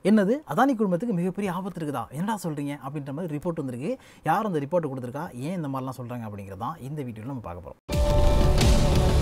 என்னது அதானி குடும்பத்துக்கு மிகப்பெரிய ஆபத்து இருக்குதா என்னடா சொல்கிறீங்க அப்படின்ற மாதிரி ரிப்போர்ட் வந்திருக்கு யார் அந்த ரிப்போர்ட் கொடுத்துருக்கா ஏன் இந்த மாதிரிலாம் சொல்கிறாங்க அப்படிங்கிறது தான் இந்த வீடியோவில் நம்ம பார்க்க போகிறோம்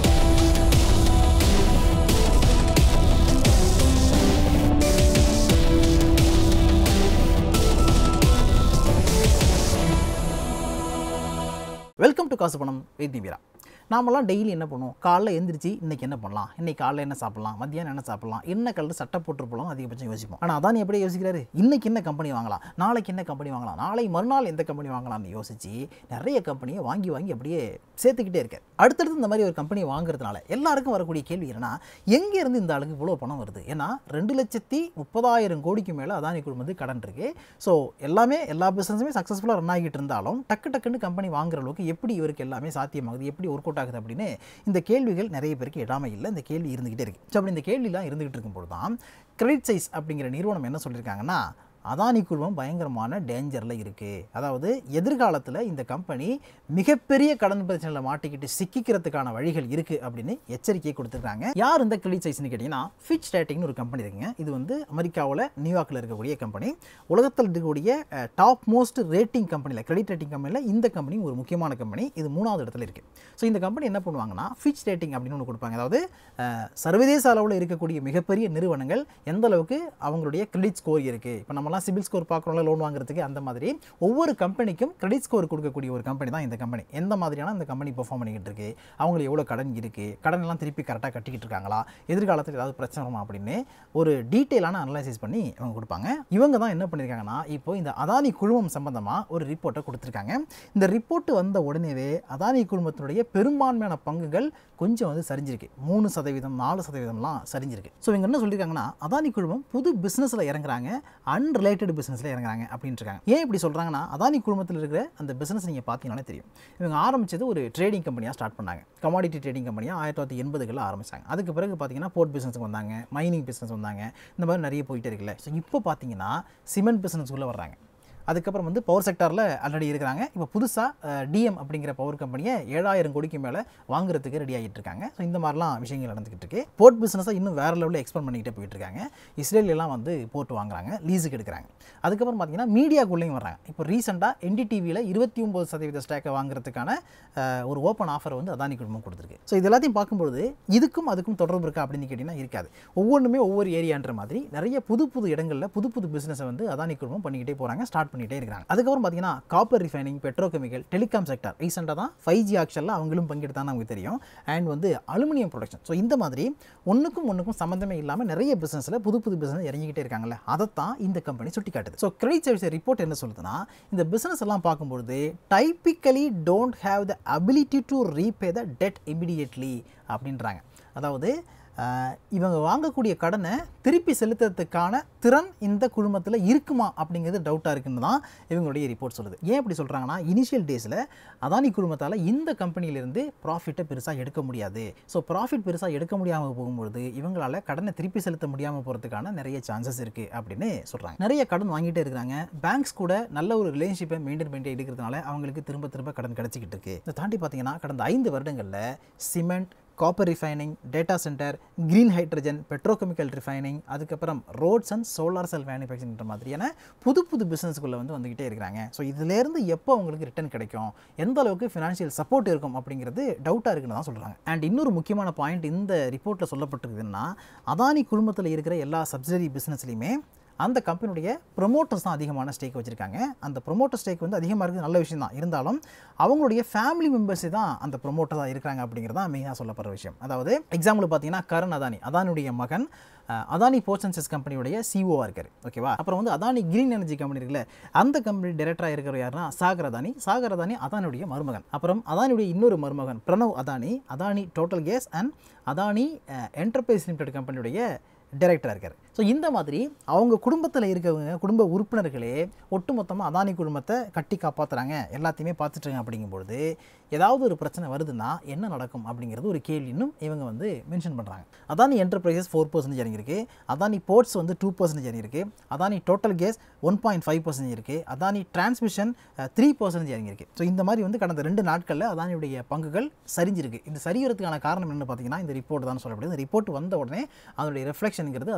வெல்கம் டு காசு பணம் வித் திவ்யா நாமெல்லாம் டெய்லி என்ன பண்ணுவோம் காலைல எந்திரிச்சு இன்னைக்கு என்ன பண்ணலாம் இன்னைக்கு காலைல என்ன சாப்பிடலாம் மத்தியானம் என்ன சாப்பிடலாம் என்ன கலர் சட்டை போட்டு போகலாம் அதிகபட்சம் யோசிப்போம் ஆனால் அதான் எப்படி யோசிக்கிறாரு இன்னைக்கு என்ன கம்பெனி வாங்கலாம் நாளைக்கு என்ன கம்பெனி வாங்கலாம் நாளை மறுநாள் எந்த கம்பெனி வாங்கலாம்னு யோசிச்சு நிறைய கம்பெனியை வாங்கி வாங்கி அப்படியே சேர்த்துக்கிட்டே இருக்காரு அடுத்தடுத்து இந்த மாதிரி ஒரு கம்பெனி வாங்குறதுனால எல்லாருக்கும் வரக்கூடிய கேள்வி என்னன்னா எங்க இருந்து இந்த ஆளுக்கு இவ்வளோ பணம் வருது ஏன்னா ரெண்டு லட்சத்தி முப்பதாயிரம் கோடிக்கு மேலே அதானி குழுமத்துக்கு கடன் இருக்கு ஸோ எல்லாமே எல்லா பிஸ்னஸுமே சக்ஸஸ்ஃபுல்லாக ரன் ஆகிட்டு இருந்தாலும் டக்கு டக்குன்னு கம்பெனி வாங்குற அளவுக்கு எப்படி இவருக்கு எல்லாமே சாத்தியமாகுது எப்படி ஒர்க் அவுட் ஆகுது அப்படின்னு இந்த கேள்விகள் நிறைய பேருக்கு இடாமல் இல்லை இந்த கேள்வி இருந்துகிட்டே இருக்கு ஸோ அப்படி இந்த கேள்விலாம் இருந்துகிட்டு இருக்கும்போது தான் கிரெடிட் சைஸ் அப்படிங்கிற நிறுவனம் என்ன சொல்லியிருக்காங்கன்னா அதானி குழுமம் பயங்கரமான டேஞ்சரில் இருக்குது அதாவது எதிர்காலத்தில் இந்த கம்பெனி மிகப்பெரிய கடன் பிரச்சனையில் மாட்டிக்கிட்டு சிக்கிக்கிறதுக்கான வழிகள் இருக்குது அப்படின்னு எச்சரிக்கை கொடுத்துருக்காங்க யார் இந்த கிரெடிட் சைஸ்னு கேட்டிங்கன்னா ஃபிட்ச் ரேட்டிங்னு ஒரு கம்பெனி இருக்குங்க இது வந்து அமெரிக்காவில் நியூயார்க்கில் இருக்கக்கூடிய கம்பெனி உலகத்தில் இருக்கக்கூடிய டாப் மோஸ்ட் ரேட்டிங் கம்பெனியில் கிரெடிட் ரேட்டிங் கம்பெனியில் இந்த கம்பெனி ஒரு முக்கியமான கம்பெனி இது மூணாவது இடத்துல இருக்குது ஸோ இந்த கம்பெனி என்ன பண்ணுவாங்கன்னா ஃபிட்ச் ரேட்டிங் அப்படின்னு ஒன்று கொடுப்பாங்க அதாவது அஹ், சர்வதேச அளவில் இருக்கக்கூடிய மிகப்பெரிய நிறுவனங்கள் எந்த அளவுக்கு அவங்களுடைய கிரெடிட் ஸ்கோர் இருக்குது இப்போ நம்மலாம் சிபில் ஸ்கோர் பார்க்குறோம்ல லோன் வாங்குறதுக்கு அந்த மாதிரி ஒவ்வொரு கம்பெனிக்கும் கிரெடிட் ஸ்கோர் கொடுக்கக்கூடிய ஒரு கம்பெனி தான் இந்த கம்பெனி எந்த மாதிரியான இந்த கம்பெனி பெர்ஃபார்ம் பண்ணிக்கிட்டு இருக்கு அவங்களுக்கு எவ்வளோ கடன் இருக்குது கடன் எல்லாம் திருப்பி கரெக்டாக கட்டிக்கிட்டு இருக்காங்களா எதிர்காலத்தில் ஏதாவது பிரச்சனை வருமா அப்படின்னு ஒரு டீட்டெயிலான அனலைசிஸ் பண்ணி இவங்க கொடுப்பாங்க இவங்க தான் என்ன பண்ணியிருக்காங்கன்னா இப்போ இந்த அதானி குழுமம் சம்பந்தமாக ஒரு ரிப்போர்ட்டை கொடுத்துருக்காங்க இந்த ரிப்போர்ட் வந்த உடனேவே அதானி குழுமத்தினுடைய பெரும்பான்மையான பங்குகள் கொஞ்சம் வந்து சரிஞ்சிருக்கு மூணு சதவீதம் நாலு சதவீதம்லாம் சரிஞ்சிருக்கு ஸோ இவங்க என்ன சொல்லியிருக்காங்கன்னா அதானி குழுமம் புது பிஸ்னஸில் இறங்குறாங்க அன்ரிலேட்டட் பிஸ்னஸில் இறங்குறாங்க அப்படின்ட்டு இருக்காங்க ஏன் இப்படி சொல்கிறாங்கன்னா அதானி குழுமத்தில் இருக்கிற அந்த பிஸ்னஸ் நீங்கள் பார்த்தீங்கன்னாலே தெரியும் இவங்க ஆரம்பிச்சது ஒரு ட்ரேடிங் கம்பெனியாக ஸ்டார்ட் பண்ணாங்க கமாடிட்டி ட்ரேடிங் கம்பெனியாக ஆயிரத்தி தொள்ளாயிரத்தி எண்பதுகளில் ஆரம்பிச்சாங்க அதுக்கு பிறகு பார்த்தீங்கன்னா போர்ட் பிஸ்னஸுக்கு வந்தாங்க மைனிங் பிஸ்னஸ் வந்தாங்க இந்த மாதிரி நிறைய போயிட்டே இருக்குல்ல ஸோ இப்போ பார்த்தீங்கன்னா சிமெண்ட் பிஸ்னஸ் உள்ள வர்றாங்க அதுக்கப்புறம் வந்து பவர் செக்டாரில் ஆல்ரெடி இருக்கிறாங்க இப்போ புதுசாக டிஎம் அப்படிங்கிற பவர் கம்பெனியை ஏழாயிரம் கோடிக்கு மேலே வாங்குறதுக்கு ரெடி ஆகிட்டு இருக்காங்க ஸோ இந்த மாதிரிலாம் விஷயங்கள் நடந்துகிட்டு இருக்கு போர்ட் பிஸ்னஸை இன்னும் வேறு லெவலில் எக்ஸ்பெண்ட் பண்ணிக்கிட்டே போயிட்டு இருக்காங்க இஸ்ரேல் எல்லாம் வந்து போர்ட் வாங்குறாங்க லீஸுக்கு எடுக்கிறாங்க அதுக்கப்புறம் பார்த்தீங்கன்னா மீடியாக்குள்ளேயும் வர்றாங்க இப்போ ரீசெண்டாக என்டிடிவியில் இருபத்தி ஒம்பது சதவீத ஸ்டாக்கை வாங்குறதுக்கான அஹ், ஒரு ஓப்பன் ஆஃபர் வந்து அதானி குடும்பம் கொடுத்துருக்கு ஸோ இது எல்லாத்தையும் பார்க்கும்பொழுது இதுக்கும் அதுக்கும் தொடர்பு இருக்கா அப்படின்னு கேட்டிங்கன்னா இருக்காது ஒவ்வொன்றுமே ஒவ்வொரு ஏரியான்ற மாதிரி நிறைய புது புது இடங்களில் புது புது பிஸ்னஸை வந்து அதானி குடும்பம் பண்ணிக்கிட்டே போகிறாங்க ஸ்டார்ட் பண்ணிகிட்டே இருக்காங்க அதுக்கப்புறம் பார்த்தீங்கன்னா copper refining petrochemical telecom sector ரீசெண்டாக தான் ஃபைவ் ஜி ஆக்ஷனில் அவங்களும் பங்கெடுத்தான்னு நமக்கு தெரியும் அண்ட் வந்து அலுமினியம் ப்ரொடக்ஷன் ஸோ இந்த மாதிரி ஒன்றுக்கும் ஒன்றுக்கும் சம்மந்தமே இல்லாமல் நிறைய பிஸ்னஸில் புது புது பிஸ்னஸ் இறங்கிக்கிட்டே இருக்காங்கல்ல அதைத்தான் இந்த கம்பெனி சுட்டி காட்டுது ஸோ கிரெடிட் சர்வீஸ் ரிப்போர்ட் என்ன சொல்லுதுன்னா இந்த பிஸ்னஸ் எல்லாம் பார்க்கும்பொழுது typically don't have the ability to repay the debt immediately அப்படின்றாங்க அதாவது ஆஹ், இவங்க வாங்கக்கூடிய கடனை திருப்பி செலுத்துறதுக்கான திறன் இந்த குழுமத்தில் இருக்குமா அப்படிங்கிறது டவுட்டாக இருக்குன்னு தான் இவங்களுடைய ரிப்போர்ட் சொல்லுது ஏன் இப்படி சொல்கிறாங்கன்னா இனிஷியல் டேஸில் அதானி குழுமத்தால் இந்த கம்பெனியிலேருந்து ப்ராஃபிட்டை பெருசாக எடுக்க முடியாது ஸோ ப்ராஃபிட் பெருசாக எடுக்க முடியாமல் போகும்பொழுது இவங்களால் கடனை திருப்பி செலுத்த முடியாமல் போகிறதுக்கான நிறைய சான்சஸ் இருக்குது அப்படின்னு சொல்கிறாங்க நிறைய கடன் வாங்கிட்டே இருக்கிறாங்க பேங்க்ஸ் கூட நல்ல ஒரு ரிலேஷன்ஷிப்பை மெயின்டைன் பண்ணிட்டே இருக்கிறதுனால அவங்களுக்கு திரும்ப திரும்ப கடன் கிடைச்சிக்கிட்டு இருக்கு இதை தாண்டி பார்த்தீங்கன்னா கடந்த ஐந்து வருடங்களில் cement copper refining data centre green hydrogen petrochemical refining அதுக்கப்புறம் ரோட்ஸ் அண்ட் சோலார் செல் மேனுஃபேக்சரிங்கிற மாதிரியான புது புது பிஸ்னஸ்க்குள்ளே வந்து வந்துக்கிட்டே இருக்கிறாங்க ஸோ இதுலேருந்து எப்போ அவங்களுக்கு ரிட்டர்ன் கிடைக்கும் எந்த அளவுக்கு ஃபினான்ஷியல் சப்போர்ட் இருக்கும் அப்படிங்கிறது டவுட்டாக இருக்குன்னு தான் சொல்கிறாங்க அண்ட் இன்னொரு முக்கியமான பாயிண்ட் இந்த ரிப்போர்ட்டில் சொல்லப்பட்டிருக்குதுன்னா அதானி குழுமத்தில் இருக்கிற எல்லா சப்சிடரி பிஸ்னஸ்லையுமே அந்த கம்பெனியுடைய ப்ரொமோட்டர்ஸ் தான் அதிகமான ஸ்டேக் வச்சுருக்காங்க அந்த ப்ரொமோட்டர் ஸ்டேக் வந்து அதிகமாக இருக்குது நல்ல விஷயம் தான் இருந்தாலும் அவங்களுடைய ஃபேமிலி மெம்பர்ஸ் தான் அந்த ப்ரொமோட்டராக இருக்கிறாங்க அப்படிங்கிறது தான் மெயினாக சொல்லப்படுற விஷயம் அதாவது எக்ஸாம்பிள் பார்த்தீங்கன்னா கரண் அதானி அதானியுடைய மகன் அஹ், அதானி போர்ச்சன்சஸ் கம்பெனியுடைய சிஓவாக இருக்கார் ஓகேவா அப்புறம் வந்து அதானி கிரீன் எனர்ஜி கம்பெனி இருக்குல்ல அந்த கம்பெனி டைரக்டராக இருக்கிற யாருன்னா சாகர் அதானி சாகர் அதானி அதானியுடைய மருமகன் அப்புறம் அதானியுடைய இன்னொரு மருமகன் Pranav Adani Adani total gas and Adani enterprise limited கம்பெனியுடைய டைரக்டராக இருக்கார் ஸோ இந்த மாதிரி அவங்க குடும்பத்தில் இருக்கவங்க குடும்ப உறுப்பினர்களே ஒட்டுமொத்தமாக அதானி குடும்பத்தை கட்டி காப்பாற்றுறாங்க எல்லாத்தையுமே பார்த்துட்ருங்க அப்படிங்கும்பொழுது ஏதாவது ஒரு பிரச்சனை வருதுன்னா என்ன நடக்கும் அப்படிங்கிறது ஒரு கேள்வி இன்னும் இவங்க வந்து மென்ஷன் பண்ணுறாங்க அதானி என்டர்பிரைசஸ் ஃபோர் பர்சன்டேஜ் இறங்கியிருக்கு அதானி போர்ட்ஸ் வந்து டூ பர்சன்டேஜ் இறங்கியிருக்கு Adani total gas one point five percentage இருக்குது அதானி டிரான்ஸ்மிஷன் த்ரீ பர்சன்டேஜ் இறங்கியிருக்கு ஸோ இந்த மாதிரி வந்து கடந்த ரெண்டு நாட்களில் அதானியுடைய பங்குகள் சரிஞ்சிருக்கு இந்த சரிவரத்துக்கான காரணம் என்னன்னு பார்த்தீங்கன்னா இந்த ரிப்போர்ட் தான் சொல்லப்படுது இந்த ரிப்போர்ட் வந்த உடனே அதனுடைய ரிஃப்ளெக்ஷனுங்கிறது அதானி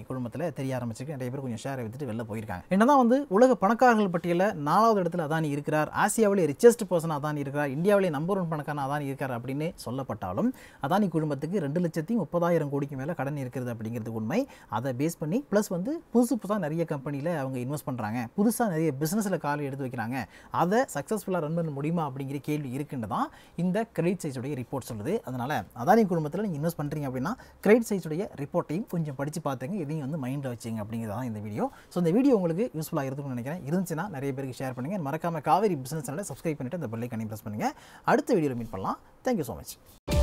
குழுமத்தில் தெரிய ஆரம்பிச்சிருக்கு நிறைய பேர் கொஞ்சம் ஷேரை வித்துட்டு வெளில போயிருக்காங்க என்னதான் வந்து உலக பணக்காரர்கள் பட்டியலில் நாலாவது இடத்துல அதானி இருக்கிறார் ஆசியாவிலே ரிச்சஸ்ட் பர்சன் அதானி இருக்கிறார் இந்தியாவிலே நம்பர் ஒன் பணக்காரன் அதானி இருக்கார் அப்படின்னு சொல்லப்பட்டாலும் அதானி குழுமத்துக்கு ரெண்டு லட்சத்தி முப்பதாயிரம் கோடிக்கு மேலே கடன் இருக்கிறது அப்படிங்கிறது உண்மை அதை பேஸ் பண்ணி ப்ளஸ் வந்து புதுசு புதுசாக நிறைய கம்பெனியில் அவங்க இன்வெஸ்ட் பண்ணுறாங்க புதுசாக நிறைய பிஸ்னஸில் கால் எடுத்து வைக்கிறாங்க அதை சக்ஸஸ்ஃபுல்லாக ரன் பண்ண முடியுமா அப்படிங்கிற கேள்வி இருக்குன்னு தான் இந்த கிரெடிட் சைஸுடைய ரிப்போர்ட் சொல்லுது அதனால் அதானி குழுமத்தில் நீங்கள் இன்வெஸ்ட் பண்ணுறீங்க அப்படின்னா கிரெடிட் சைஸுடைய ரிப்போர்ட்டையும் கொஞ்சம் படித்து பார்த்துங்க இதையும் வந்து மைண்டில் வச்சுங்க அப்படிங்கிறது தான் இந்த வீடியோ ஸோ இந்த வீடியோ உங்களுக்கு யூஸ்ஃபுல்லாக இருக்கும்னு நினைக்கிறேன் இருந்துச்சுன்னா நிறைய பேருக்கு ஷேர் பண்ணுங்கள் மறக்காம காவேரி பிஸ்னஸ் சேனலை சப்ஸ்கிரைப் பண்ணிட்டு அந்த பெல்லை கனி ப்ரெஸ் பண்ணுங்கள் அடுத்த வீடியோவில் மீட் பண்ணலாம் தேங்க்யூ ஸோ மச்